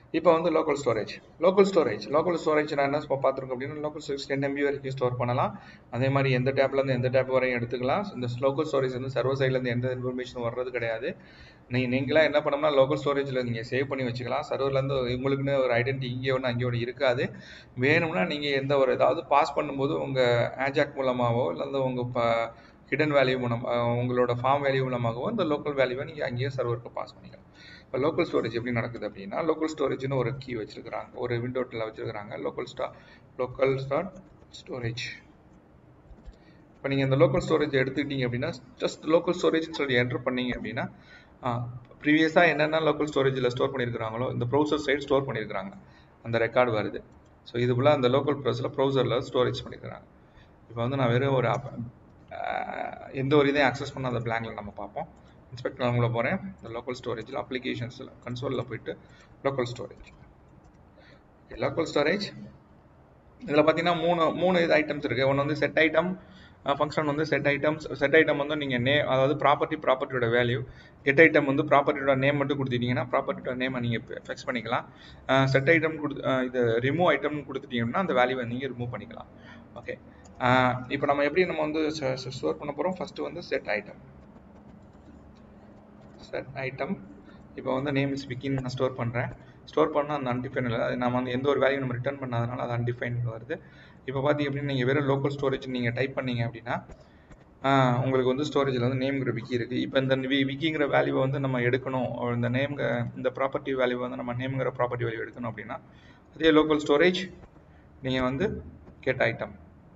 இப்போ வந்து local storage local storage local storage நான் என்ன பார்த்துருக்கோம் அப்படின்னா லோக்கல் ஸ்டோரேஜ் டென் எம்பி வரைக்கும் ஸ்டோர் பண்ணலாம் அதே மாதிரி எந்த டேப்லேருந்து எந்த டேப் வரையும் எடுத்துக்கலாம் இந்த லோக்கல் ஸ்டோரேஜ் வந்து சர்வர் சைட்லேருந்து எந்த இன்ஃபர்மேஷன் வர்றது கிடையாது நீ நீங்களாம் என்ன பண்ணோம்னா லோக்கல் ஸ்டோரேஜில் நீங்கள் சேவ் பண்ணி வச்சுக்கலாம் சர்வர்லேருந்து உங்களுக்குன்னு ஒரு ஐடென்டி இங்கே ஒன்று அங்கே ஒன்று இருக்காது வேணும்னா நீங்கள் எந்த ஒரு ஏதாவது பாஸ் பண்ணும்போது உங்கள் ஆஜாக் மூலமாகவோ இல்லை உங்கள் ப ஹிடன் வேல்யூ மூலம் உங்களோட ஃபார்ம் வேல்யூ மூலமாகவோ இந்த லோக்கல் வேல்யூவை நீங்கள் அங்கேயே சர்வருக்கு பாஸ் பண்ணிக்கலாம் இப்போ லோக்கல் ஸ்டோரேஜ் எப்படி நடக்குது அப்படின்னா லோக்கல் ஸ்டோரேஜ்னு ஒரு கீ வச்சிருக்கிறாங்க ஒரு விண்டோட்டில் வச்சிருக்கிறாங்க லோக்கல் ஸ்டா லோக்கல் ஸ்டார் ஸ்டோரேஜ் இப்போ நீங்கள் இந்த லோக்கல் ஸ்டோரேஜ் எடுத்துக்கிட்டீங்க அப்படின்னா ஜஸ்ட் லோக்கல் ஸ்டோரேஜ்னு சொல்லி என்டர் பண்ணீங்க அப்படின்னா ப்ரீவியஸாக என்னென்ன லோக்கல் ஸ்டோரேஜில் ஸ்டோர் பண்ணியிருக்கிறாங்களோ இந்த ப்ரௌசர் சைடு ஸ்டோர் பண்ணியிருக்கிறாங்க அந்த ரெக்கார்டு வருது ஸோ இது போல் அந்த லோக்கல் ப்ரெஸில் ப்ரௌசரில் ஸ்டோரேஜ் பண்ணியிருக்கிறாங்க இப்போ வந்து நான் வெறும் ஒரு எந்த ஒரு இதையும் அக்சஸ் பண்ணாத பிளாங்கில் நம்ம பார்ப்போம் இன்ஸ்பெக்டர் அவங்கள போகிறேன் இந்த லோக்கல் ஸ்டோரேஜில் அப்ளிகேஷன்ஸில் கன்சோலில் போயிட்டு லோக்கல் ஸ்டோரேஜ் லோக்கல் ஸ்டோரேஜ் இதில் பார்த்தீங்கன்னா மூணு மூணு இது ஐட்டம்ஸ் இருக்குது ஒன்று வந்து செட் ஐட்டம் ஃபங்க்ஷன் வந்து செட் ஐட்டம்ஸ் செட் ஐட்டம் வந்து நீங்கள் நே அதாவது ப்ராப்பர்ட்டி ப்ராப்பர்ட்டியோட வேல்யூ கெட் ஐட்டம் வந்து ப்ராப்பர்ட்டியோட நேம் மட்டும் கொடுத்துட்டீங்கன்னா ப்ராப்பர்ட்டியோட நேமை நீங்கள் ஃபிக்ஸ் பண்ணிக்கலாம் செட் ஐட்டம் கொடுத்து இது ரிமூவ் ஐட்டம்னு கொடுத்துட்டீங்கன்னா அந்த வேல்யூவை நீங்கள் ரிமூவ் பண்ணிக்கலாம் ஓகே இப்போ நம்ம எப்படி நம்ம வந்து ஸ்டோர் பண்ண போகிறோம் ஃபஸ்ட்டு வந்து செட் ஐட்டம் செட் ஐட்டம் இப்போ வந்து நேம் இஸ் விக்கின்னு நான் ஸ்டோர் பண்ணுறேன் ஸ்டோர் பண்ணால் அந்த அன்டிஃபைன் இல்லை அது நம்ம வந்து எந்த ஒரு வேல்யூ நம்ம ரிட்டர்ன் பண்ணாதனால அது அன்டிஃபைன் வருது இப்போ பார்த்தீங்க அப்படின்னா நீங்கள் வெறும் லோக்கல் ஸ்டோரேஜ் நீங்கள் டைப் பண்ணீங்க அப்படின்னா உங்களுக்கு வந்து ஸ்டோரேஜில் வந்து நேம்ங்கிற விக்கி இருக்குது இப்போ இந்த வி விக்கிங்கிற வேல்யூவை வந்து நம்ம எடுக்கணும் இந்த நேம் இந்த ப்ராப்பர்ட்டி வேல்யூ வந்து நம்ம நேம்ங்கிற ப்ராப்பர்ட்டி வேல்யூ எடுக்கணும் அப்படின்னா அதே லோக்கல் ஸ்டோரேஜ் நீங்கள் வந்து get item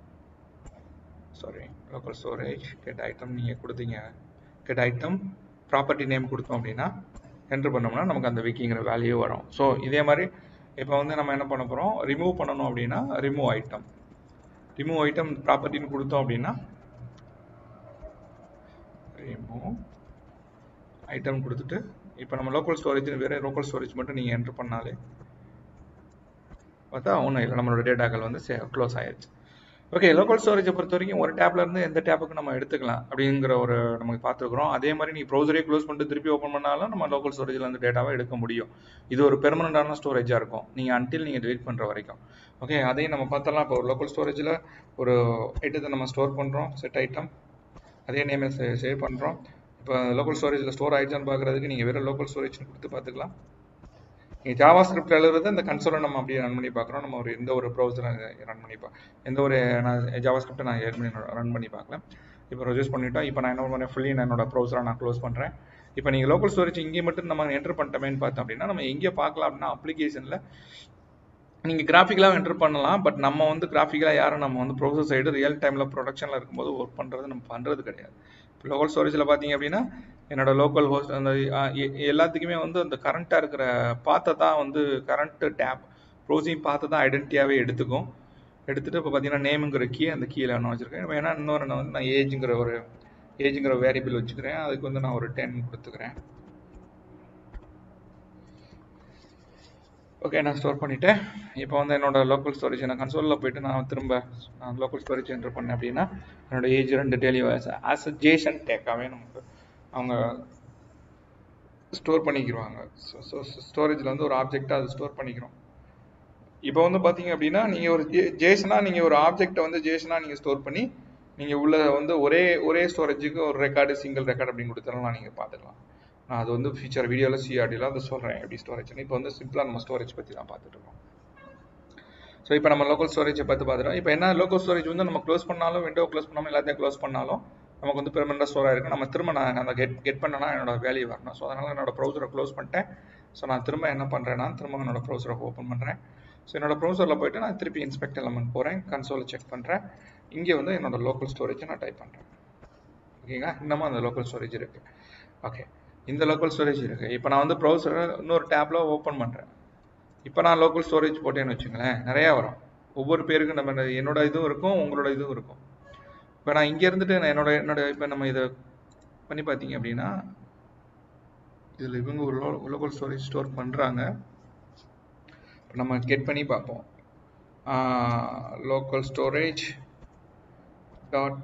sorry local storage get item நீங்கள் கொடுத்தீங்க கெட் ஐட்டம் ப்ராப்பர்ட்டி நேம் கொடுத்தோம் அப்படின்னா என்ட்ரு பண்ணோம்னா நமக்கு அந்த விக்கிங்கிற வேல்யூ வரும் ஸோ இதே மாதிரி இப்போ வந்து நம்ம என்ன பண்ண போகிறோம் ரிமூவ் பண்ணணும் அப்படின்னா ரிமூவ் ஐட்டம் ரிமூவ் ஐட்டம் ப்ராப்பர்ட்டின்னு கொடுத்தோம் அப்படின்னா ரிமூவ் ஐட்டம் கொடுத்துட்டு இப்போ நம்ம லோக்கல் ஸ்டோரேஜ் வேறு லோக்கல் ஸ்டோரேஜ் மட்டும் நீங்கள் என்ட்ரு பண்ணாலே பார்த்தா ஒன்றும் இல்லை நம்மளோட டேட்டாக்கள் வந்து க்ளோஸ் ஆயிடுச்சு ஓகே லோக்கல் ஸ்டோரேஜை பொறுத்த வரைக்கும் ஒரு டேப்ல இருந்து எந்த டேப்புக்கு நம்ம எடுத்துக்கலாம் அப்படிங்கிற ஒரு நமக்கு பார்த்துருக்குறோம் அதே மாதிரி நீ ப்ரௌசரே க்ளோஸ் பண்ணிட்டு திருப்பி ஓப்பன் பண்ணாலும் நம்ம லோக்கல் ஸ்டோரேஜில் அந்த டேட்டாவை எடுக்க முடியும் இது ஒரு பெர்மனண்டான ஸ்டோரேஜாக இருக்கும் நீங்கள் அன்டில் நீங்கள் டெலிட் பண்ணுற வரைக்கும் ஓகே அதையும் நம்ம பார்த்தலாம் இப்போ ஒரு லோக்கல் ஸ்டோரேஜில் ஒரு ஐட்டத்தை நம்ம ஸ்டோர் பண்ணுறோம் செட் ஐட்டம் அதே நேமே சேவ் பண்ணுறோம் இப்போ லோக்கல் ஸ்டோரேஜில் ஸ்டோர் ஆயிடுச்சான்னு பார்க்குறதுக்கு நீங்கள் வேறு லோக்கல் ஸ்டோரேஜ்னு கொடுத்து பார்த்துக்கலாம் நீங்கள் ஜாவா ஸ்கிரிப்ட் எழுதுறது இந்த கன்சோலை நம்ம அப்படியே ரன் பண்ணி பார்க்குறோம் நம்ம ஒரு எந்த ஒரு ப்ரௌசரை ரன் பண்ணி பா எந்த ஒரு நான் ஜாவா ஸ்கிரிப்டை நான் ஏற்கனவே ரன் பண்ணி பார்க்கல இப்போ ரெஜியூஸ் பண்ணிட்டோம் இப்போ நான் என்ன பண்ணுறேன் ஃபுல்லி நான் என்னோட ப்ரௌசரை நான் க்ளோஸ் பண்ணுறேன் இப்போ நீங்கள் லோக்கல் ஸ்டோரேஜ் இங்கே மட்டும் நம்ம என்டர் பண்ணிட்டோமேன்னு பார்த்தோம் அப்படின்னா நம்ம எங்கே பார்க்கலாம் அப்படின்னா அப்ளிகேஷனில் நீங்கள் கிராஃபிக்கலாக என்டர் பண்ணலாம் பட் நம்ம வந்து கிராஃபிக்கலாக யாரும் நம்ம வந்து ப்ரௌசர் சைடு ரியல் டைமில் ப்ரொடக்ஷனில் இருக்கும்போது ஒர்க் பண்ணுறது நம்ம பண்ணுறது கிடையாது இப்போ லோக்கல் ஸ்டோரேஜில் பார்த்தீங்க அப்படின்னா என்னோட லோக்கல் ஹோஸ்ட் அந்த எல்லாத்துக்குமே வந்து அந்த கரண்ட்டாக இருக்கிற பாத்தை தான் வந்து கரண்ட் டேப் ப்ரௌசிங் பார்த்து தான் ஐடென்டிட்டியாகவே எடுத்துக்கும் எடுத்துகிட்டு இப்போ பார்த்தீங்கன்னா நேமுங்கிற கீ அந்த கீழே நான் வச்சுருக்கேன் வேணா இன்னொரு நான் வந்து நான் ஏஜுங்கிற ஒரு ஏஜுங்கிற வேரியபிள் வச்சுக்கிறேன் அதுக்கு வந்து நான் ஒரு டென் கொடுத்துக்கிறேன் ஓகே நான் ஸ்டோர் பண்ணிவிட்டேன் இப்போ வந்து என்னோட லோக்கல் ஸ்டோரேஜ் நான் கன்சோலில் போயிட்டு நான் திரும்ப நான் லோக்கல் ஸ்டோரேஜ் என்டர் பண்ணேன் அப்படின்னா என்னோட ஏஜ் ரெண்டு டெய்லி ஆஸ் அ ஜேஷன் டேக்காகவே நமக்கு அவங்க ஸ்டோர் பண்ணிக்கிடுவாங்க ஸோ ஸ்டோரேஜில் வந்து ஒரு ஆப்ஜெக்டாக அது ஸ்டோர் பண்ணிக்கிறோம் இப்போ வந்து பார்த்தீங்க அப்படின்னா நீங்கள் ஒரு ஜே ஜேஷனாக நீங்கள் ஒரு ஆப்ஜெக்டை வந்து ஜேஷனாக நீங்கள் ஸ்டோர் பண்ணி நீங்கள் உள்ள வந்து ஒரே ஒரே ஸ்டோரேஜுக்கு ஒரு ரெக்கார்டு சிங்கிள் ரெக்கார்டு அப்படின்னு கொடுத்தாலும் நீங்கள் பார்த்துக்கலாம் நான் அது வந்து ஃபீச்சர் வீடியோவில் சிஆர்டியில் அதை சொல்கிறேன் எப்படி ஸ்டோரேஜ்னு இப்போ வந்து சிம்பிளாக நம்ம ஸ்டோரேஜ் பற்றி தான் பார்த்துட்டு இருக்கோம் ஸோ இப்போ நம்ம லோக்கல் ஸ்டோரேஜை பார்த்து பார்த்துட்டோம் இப்போ என்ன லோக்கல் ஸ்டோரேஜ் வந்து நம்ம க்ளோஸ் பண்ணாலும் விண்டோ க்ளோஸ் பண்ணாமல் எல்லாத்தையும் க்ளோஸ் பண்ணாலும் நமக்கு வந்து பெர்மனண்டாக ஸ்டோர் ஆகிருக்கு நம்ம திரும்ப நான் அந்த கெட் கெட் பண்ணனா என்னோட வேல்யூ வரணும் ஸோ அதனால் என்னோட ப்ரௌசரை க்ளோஸ் பண்ணிட்டேன் ஸோ நான் திரும்ப என்ன பண்ணுறேன்னா திரும்ப என்னோட ப்ரௌசரை ஓப்பன் பண்ணுறேன் ஸோ என்னோட ப்ரௌசரில் போயிட்டு நான் திருப்பி இன்ஸ்பெக்ட் எலமெண்ட் போகிறேன் கன்சோலை செக் பண்ணுறேன் இங்கே வந்து என்னோட லோக்கல் ஸ்டோரேஜை நான் டைப் பண்ணுறேன் ஓகேங்களா இன்னமும் அந்த லோக்கல் ஸ்டோரேஜ் இருக்குது ஓகே இந்த லோக்கல் ஸ்டோரேஜ் இருக்குது இப்போ நான் வந்து ப்ரௌசரை இன்னொரு டேப்பில் ஓப்பன் பண்ணுறேன் இப்போ நான் லோக்கல் ஸ்டோரேஜ் போட்டேன்னு வச்சுங்களேன் நிறையா வரும் ஒவ்வொரு பேருக்கும் நம்ம என்னோட இதுவும் இருக்கும் உங்களோட இதுவும் இருக்கும் இப்போ நான் இங்கே இருந்துட்டு நான் என்னோட என்னோட இப்போ நம்ம இதை பண்ணி பார்த்தீங்க அப்படின்னா இதில் இவங்க ஒரு லோக்கல் ஸ்டோரேஜ் ஸ்டோர் பண்ணுறாங்க இப்போ நம்ம கெட் பண்ணி பார்ப்போம் local storage dot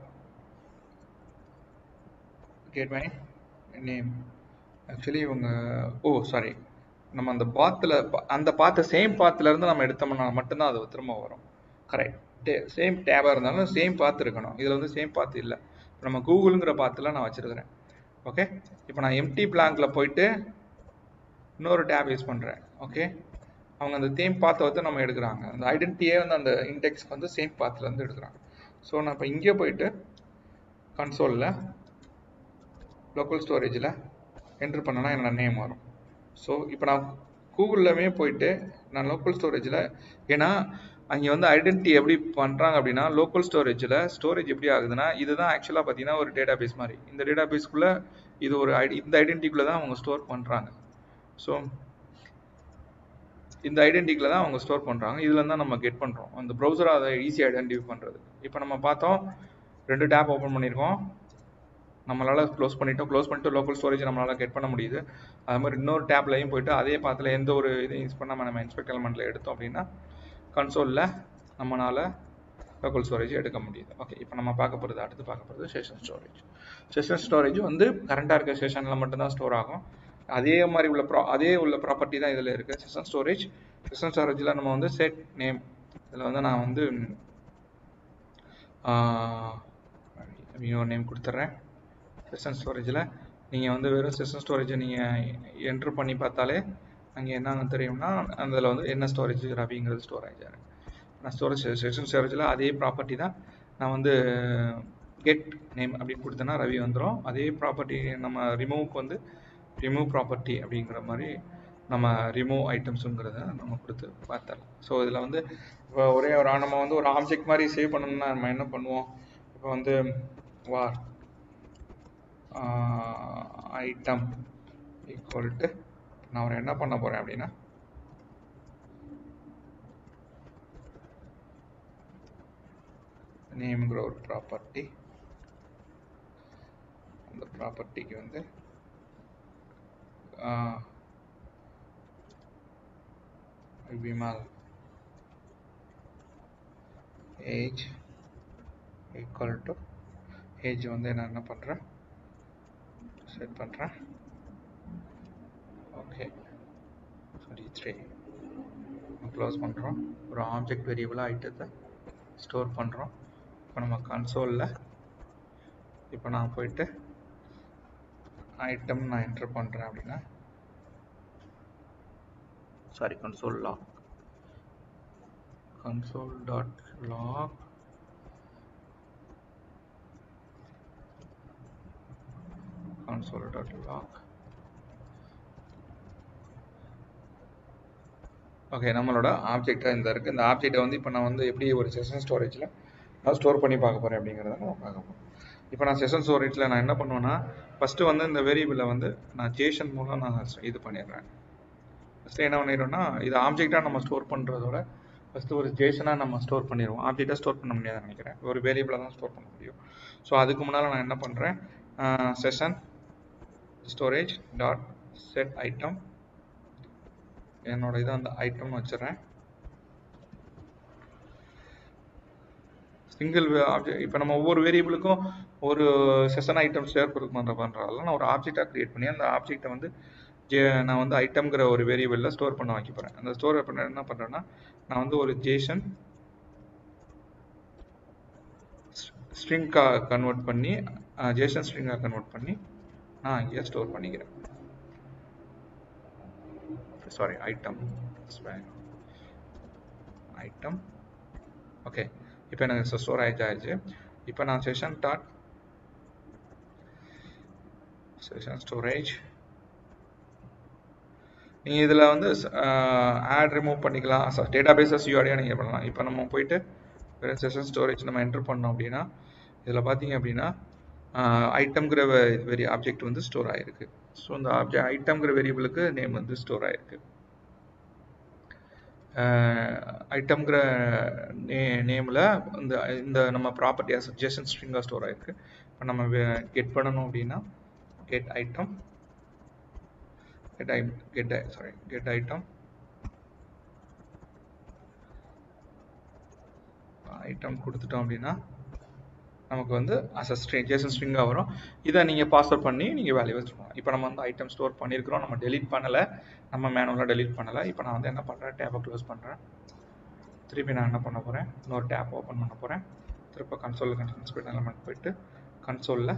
get my name actually இவங்க ஓ சாரி நம்ம அந்த பாத்தில் அந்த பாத்தை சேம் பாத்துல இருந்து நம்ம எடுத்தோம்னா மட்டும்தான் அது திரும்ப வரும் கரெக்ட் சேம் டேபாக இருந்தாலும் சேம் பாத்து இருக்கணும் இதில் வந்து சேம் பாத்து இல்லை நம்ம கூகுளுங்கிற பாத்தில் நான் வச்சிருக்கிறேன் ஓகே இப்போ நான் எம்டி பிளாங்க்ல போயிட்டு இன்னொரு டேப் யூஸ் பண்ணுறேன் ஓகே அவங்க அந்த சேம் பாத்தை வந்து நம்ம எடுக்கிறாங்க அந்த ஐடென்டிட்டியே வந்து அந்த இண்டெக்ஸ்க்கு வந்து சேம் பாத்துலேருந்து எடுக்கிறாங்க ஸோ நான் இப்போ இங்கே போயிட்டு கன்சோலில் லோக்கல் ஸ்டோரேஜில் என்ட்ரு பண்ணனா என்னோட நேம் வரும் ஸோ இப்போ நான் கூகுள்லமே போயிட்டு நான் லோக்கல் ஸ்டோரேஜில் ஏன்னா அங்கே வந்து ஐடென்டிட்டி எப்படி பண்ணுறாங்க அப்படின்னா லோக்கல் ஸ்டோரேஜில் ஸ்டோரேஜ் எப்படி ஆகுதுன்னா இதுதான் ஆக்சுவலாக பார்த்தீங்கன்னா ஒரு டேட்டா பேஸ் மாதிரி இந்த டேட்டா பேஸ்க்குள்ளே இது ஒரு ஐடி இந்த ஐடென்டிட்டிக்குள்ளே தான் அவங்க ஸ்டோர் பண்ணுறாங்க ஸோ இந்த ஐடென்டிட்டியில் தான் அவங்க ஸ்டோர் பண்ணுறாங்க இதில் தான் நம்ம கெட் பண்ணுறோம் அந்த ப்ரௌசரை அதை ஈஸியாக ஐடென்டிஃபை பண்ணுறது இப்போ நம்ம பார்த்தோம் ரெண்டு டேப் ஓப்பன் பண்ணியிருக்கோம் நம்மளால் க்ளோஸ் பண்ணிட்டோம் க்ளோஸ் பண்ணிட்டு லோக்கல் ஸ்டோரேஜ் நம்மளால் கெட் பண்ண முடியுது அது மாதிரி இன்னொரு டேப்லையும் போயிட்டு அதே பாத்தில் எந்த ஒரு இதையும் யூஸ் பண்ணாமல் நம்ம இன்ஸ்பெக்ட் எலமெண்ட்டில் எடுத்தோம் அப்படின்னா கன்சோலில் நம்மளால் லோக்கல் ஸ்டோரேஜ் எடுக்க முடியுது ஓகே இப்போ நம்ம பார்க்க போகிறது அடுத்து பார்க்க போகிறது செஷன் ஸ்டோரேஜ் செஷன் ஸ்டோரேஜ் வந்து கரண்டாக இருக்க செஷனில் மட்டும்தான் ஸ்டோர் ஆகும் அதே மாதிரி உள்ள ப்ரா அதே உள்ள ப்ராப்பர்ட்டி தான் இதில் இருக்குது செஷன் ஸ்டோரேஜ் செஷன் ஸ்டோரேஜில் நம்ம வந்து செட் நேம் இதில் வந்து நான் வந்து இன்னொரு நேம் கொடுத்துட்றேன் செஷன் ஸ்டோரேஜில் நீங்கள் வந்து வெறும் செஷன் ஸ்டோரேஜை நீங்கள் என்ட்ரு பண்ணி பார்த்தாலே அங்கே என்னென்னு தெரியும்னா அதில் வந்து என்ன ஸ்டோரேஜ் ரவிங்கிறது ஸ்டோரேஜ் இருக்கு நான் ஸ்டோரேஜ் செஷன் ஸ்டோரேஜில் அதே ப்ராப்பர்ட்டி தான் நான் வந்து கெட் நேம் அப்படின்னு கொடுத்தேன்னா ரவி வந்துடும் அதே ப்ராப்பர்ட்டி நம்ம ரிமூவ்க்கு வந்து ரிமூவ் ப்ராப்பர்ட்டி அப்படிங்கிற மாதிரி நம்ம ரிமூவ் ஐட்டம்ஸுங்கிறத நம்ம கொடுத்து பார்த்தரலாம் ஸோ இதில் வந்து இப்போ ஒரே ஒரு நம்ம வந்து ஒரு ஆப்ஜெக்ட் மாதிரி சேவ் பண்ணணும்னா நம்ம என்ன பண்ணுவோம் இப்போ வந்து வார் ஐட்டம் ஈக்குவல் டு நான் ஒரு என்ன பண்ண போகிறேன் அப்படின்னா நேம்ங்கிற ஒரு ப்ராப்பர்ட்டி அந்த ப்ராப்பர்ட்டிக்கு வந்து விமல் ஏஜ் ஈக்குவல் டு ஏஜ் வந்து நான் என்ன பண்ணுறேன் செட் பண்ணுறேன் ஓகே சாரி த்ரீ க்ளோஸ் பண்ணுறோம் ஒரு ஆப்ஜெக்ட் வேரியபிளாக ஐட்டத்தை ஸ்டோர் பண்ணுறோம் இப்போ நம்ம கன்சோலில் இப்போ நான் போயிட்டு ஐட்டம் நான் என்டர் பண்ணுறேன் அப்படின்னா sorry console log console dot log console dot log okay நம்மளோட ஆப்ஜெக்டாக இந்த இருக்குது இந்த ஆப்ஜெக்டை வந்து இப்போ நான் வந்து எப்படி ஒரு செஷன் ஸ்டோரேஜில் நான் ஸ்டோர் பண்ணி பார்க்க போகிறேன் அப்படிங்கிறத நம்ம பார்க்க போகிறோம் இப்போ நான் செஷன் ஸ்டோரேஜில் நான் என்ன பண்ணுவேன்னா ஃபஸ்ட்டு வந்து இந்த வேரியபிளை வந்து நான் ஜேஷன் மூலம் நான் இது பண்ணிடுறேன் ஃபஸ்ட்டு என்ன பண்ணிடுறோம்னா இது ஆப்ஜெக்டாக நம்ம ஸ்டோர் பண்ணுறதோட ஃபஸ்ட்டு ஒரு ஜேஷனாக நம்ம ஸ்டோர் பண்ணிடுவோம் ஆப்ஜெக்டாக ஸ்டோர் பண்ண முடியாதுன்னு நினைக்கிறேன் ஒரு வேரியபிளாக தான் ஸ்டோர் பண்ண முடியும் ஸோ அதுக்கு முன்னால் நான் என்ன பண்ணுறேன் session storage dot set item என்னோட இதை அந்த ஐட்டம்னு வச்சிடறேன் சிங்கிள் ஆப்ஜெக்ட் இப்போ நம்ம ஒவ்வொரு வேரியபிளுக்கும் ஒரு செஷன் ஐட்டம் ஷேர் பண்ணுற பண்ணுறதால நான் ஒரு ஆப்ஜெக்டாக க்ரியேட் பண்ணி அந்த ஆப்ஜெக்டை வந்து ஜே நான் வந்து ஐட்டம்ங்கிற ஒரு வேரியபிளில் ஸ்டோர் பண்ண வைக்க போகிறேன் அந்த ஸ்டோர் பண்ண என்ன பண்ணுறேன்னா நான் வந்து ஒரு ஜேஷன் ஸ்ட்ரிங்காக கன்வெர்ட் பண்ணி ஜேசன் ஸ்ட்ரிங்காக கன்வெர்ட் பண்ணி நான் இங்கே ஸ்டோர் பண்ணிக்கிறேன் சாரி ஐட்டம் ஐட்டம் ஓகே இப்போ எனக்கு ஸ்டோர் ஆயிடுச்சு ஆயிடுச்சு இப்போ நான் செஷன் டாட் செஷன் ஸ்டோரேஜ் நீங்கள் இதில் வந்து ஆட் ரிமூவ் பண்ணிக்கலாம் டேட்டா பேஸஸ் யூஆடியாக நீங்கள் பண்ணலாம் இப்போ நம்ம போயிட்டு வெறும் செஷன் ஸ்டோரேஜ் நம்ம என்டர் பண்ணோம் அப்படின்னா இதில் பார்த்தீங்க அப்படின்னா ஐட்டம்ங்கிற வெரி ஆப்ஜெக்ட் வந்து ஸ்டோர் ஆகிருக்கு ஸோ இந்த ஆப்ஜெக்ட் ஐட்டம்ங்கிற வேரியபிளுக்கு நேம் வந்து ஸ்டோர் ஆகிருக்கு ஐட்டம்ங்கிற நே நேமில் இந்த இந்த நம்ம ப்ராப்பர்ட்டி சஜஷன் ஸ்ட்ரிங்காக ஸ்டோர் ஆகிருக்கு இப்போ நம்ம கெட் பண்ணணும் அப்படின்னா get item get I get sorry get item item கொடுத்துட்டோம் அப்படின்னா நமக்கு வந்து அஸ் அ ஸ்ட்ரிங் ஜேசன் ஸ்ட்ரிங்காக வரும் இதை நீங்கள் பாஸ்வேர்ட் பண்ணி நீங்கள் வேல்யூ வச்சுக்கணும் இப்போ நம்ம வந்து ஐட்டம் ஸ்டோர் பண்ணியிருக்கிறோம் நம்ம டெலீட் பண்ணலை நம்ம மேனுவலாக டெலீட் பண்ணலை இப்போ நான் வந்து என்ன பண்ணுறேன் டேப்பை க்ளோஸ் பண்ணுறேன் திருப்பி நான் என்ன பண்ண போகிறேன் இன்னொரு டேப் ஓப்பன் பண்ண போகிறேன் திருப்ப கன்சோலில் கன்சோல்ஸ் போய்ட்டு எலமெண்ட் போயிட்டு கன்சோலில்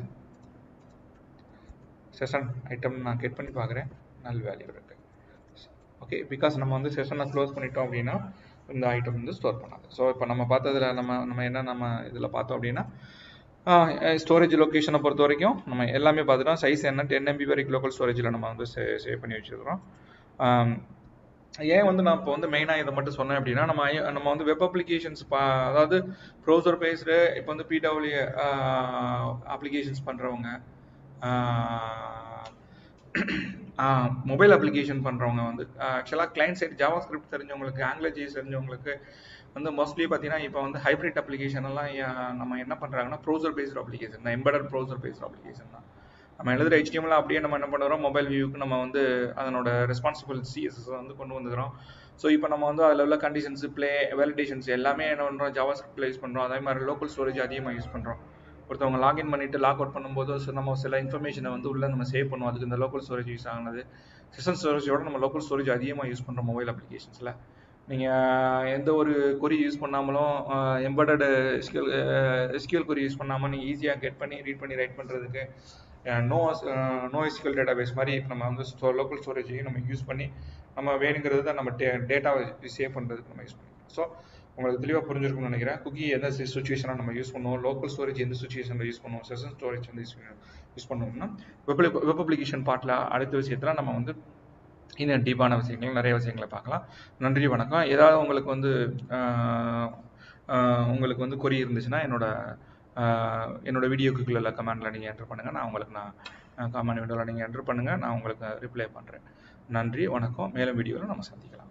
செஷன் ஐட்டம் நான் கெட் பண்ணி பார்க்குறேன் நல் வேல்யூ இருக்குது ஓகே பிகாஸ் நம்ம வந்து செஷனை க்ளோஸ் பண்ணிட்டோம் அப்படின்னா இந்த ஐட்டம் வந்து ஸ்டோர் பண்ணாது ஸோ இப்போ நம்ம பார்த்ததுல நம்ம நம்ம என்ன நம்ம இதில் பார்த்தோம் அப்படின்னா ஸ்டோரேஜ் லொக்கேஷனை பொறுத்த வரைக்கும் நம்ம எல்லாமே பார்த்துட்டோம் சைஸ் என்ன டென் எம்பி வரைக்கும் லோக்கல் ஸ்டோரேஜில் நம்ம வந்து சே சேவ் பண்ணி வச்சுருக்கிறோம் ஏன் வந்து நான் இப்போ வந்து மெயினாக இதை மட்டும் சொன்னேன் அப்படின்னா நம்ம நம்ம வந்து வெப் அப்ளிகேஷன்ஸ் பா அதாவது ப்ரௌசர் பேஸ்டு இப்போ வந்து பிடபிள்யூ அப்ளிகேஷன்ஸ் பண்ணுறவங்க மொபைல் அப்ளிகேஷன் பண்ணுறவங்க வந்து ஆக்சுவலாக கிளைண்ட் சைட் ஜாவா ஸ்கிரிப்ட் தெரிஞ்சவங்களுக்கு ஆங்கிலஜிஸ் தெரிஞ்சவங்களுக்கு வந்து மோஸ்ட்லி பார்த்தீங்கன்னா இப்போ வந்து ஹைப்ரிட் அப்ளிகேஷன் எல்லாம் நம்ம என்ன பண்ணுறாங்கன்னா ப்ரௌசர் பேஸ்ட் அப்ளிகேஷன் தான் எம்படட் ப்ரௌசர் பேஸ்ட் அப்ளிகேஷன் தான் நம்ம எழுதுகிற ஹெச்டிஎம்ல அப்படியே நம்ம என்ன பண்ணுறோம் மொபைல் வியூக்கு நம்ம வந்து அதனோட ரெஸ்பான்சிபிள் சிஎஸ்எஸ் வந்து கொண்டு வந்துக்கிறோம் ஸோ இப்போ நம்ம வந்து அதில் உள்ள கண்டிஷன்ஸ் ப்ளே வேலிடேஷன்ஸ் எல்லாமே என்ன பண்ணுறோம் ஜாவா ஸ்கிரிப்டில் யூஸ் பண்ணுறோம் அதே மாதிரி லோக்கல் ஸ்டோரேஜ் அதிகமாக யூஸ் பண்ணுறோம் ஒருத்தவங்க லாகின் பண்ணிட்டு லாக் அவுட் பண்ணும்போது நம்ம சில இன்ஃபர்மேஷனை வந்து உள்ள நம்ம சேவ் பண்ணுவோம் அதுக்கு இந்த லோக்கல் ஸ்டோரேஜ் யூஸ் ஆகுனது சிஸ்டம் ஸ்டோரேஜோட நம்ம லோக்கல் ஸ்டோரேஜ் அதிகமாக யூஸ் பண்ணுறோம் மொபைல் அப்ளிகேஷன்ஸில் நீங்கள் எந்த ஒரு கொரி யூஸ் பண்ணாமலும் embedded SQL SQL query use பண்ணாமல் நீங்கள் ஈஸியாக கெட் பண்ணி ரீட் பண்ணி ரைட் பண்ணுறதுக்கு no no SQL database மாதிரி இப்போ நம்ம வந்து ஸ்டோ லோக்கல் ஸ்டோரேஜையும் நம்ம யூஸ் பண்ணி நம்ம வேணுங்கிறது தான் நம்ம டே டேட்டாவை சேவ் பண்ணுறதுக்கு நம்ம யூஸ் பண்ணிக்கலாம் ஸோ உங்களுக்கு தெளிவாக புரிஞ்சிருக்கும்னு நினைக்கிறேன் குக்கி எந்த சுச்சுவேஷனாக நம்ம யூஸ் பண்ணுவோம் லோக்கல் ஸ்டோரேஜ் எந்த சுச்சுவேஷனில் யூஸ் பண்ணுவோம் செஷன் ஸ்டோரேஜ் வந்து யூஸ் யூஸ் பண்ணுவோம்னா வெப் வெப் அப்ளிகேஷன் பார்ட்டில் அடுத்த விஷயத்தில் நம்ம வந்து இன்னும் டீப்பான விஷயங்கள் நிறைய விஷயங்களை பார்க்கலாம் நன்றி வணக்கம் ஏதாவது உங்களுக்கு வந்து உங்களுக்கு வந்து கொரி இருந்துச்சுன்னா என்னோட என்னோட வீடியோக்கு கீழே கமெண்டில் நீங்கள் என்டர் பண்ணுங்கள் நான் உங்களுக்கு நான் கமெண்ட் வீடியோவில் நீங்கள் என்டர் பண்ணுங்கள் நான் உங்களுக்கு ரிப்ளை பண்ணுறேன் நன்றி வணக்கம் மேலும் வீடியோவில் நம்ம சந்திக்கலாம்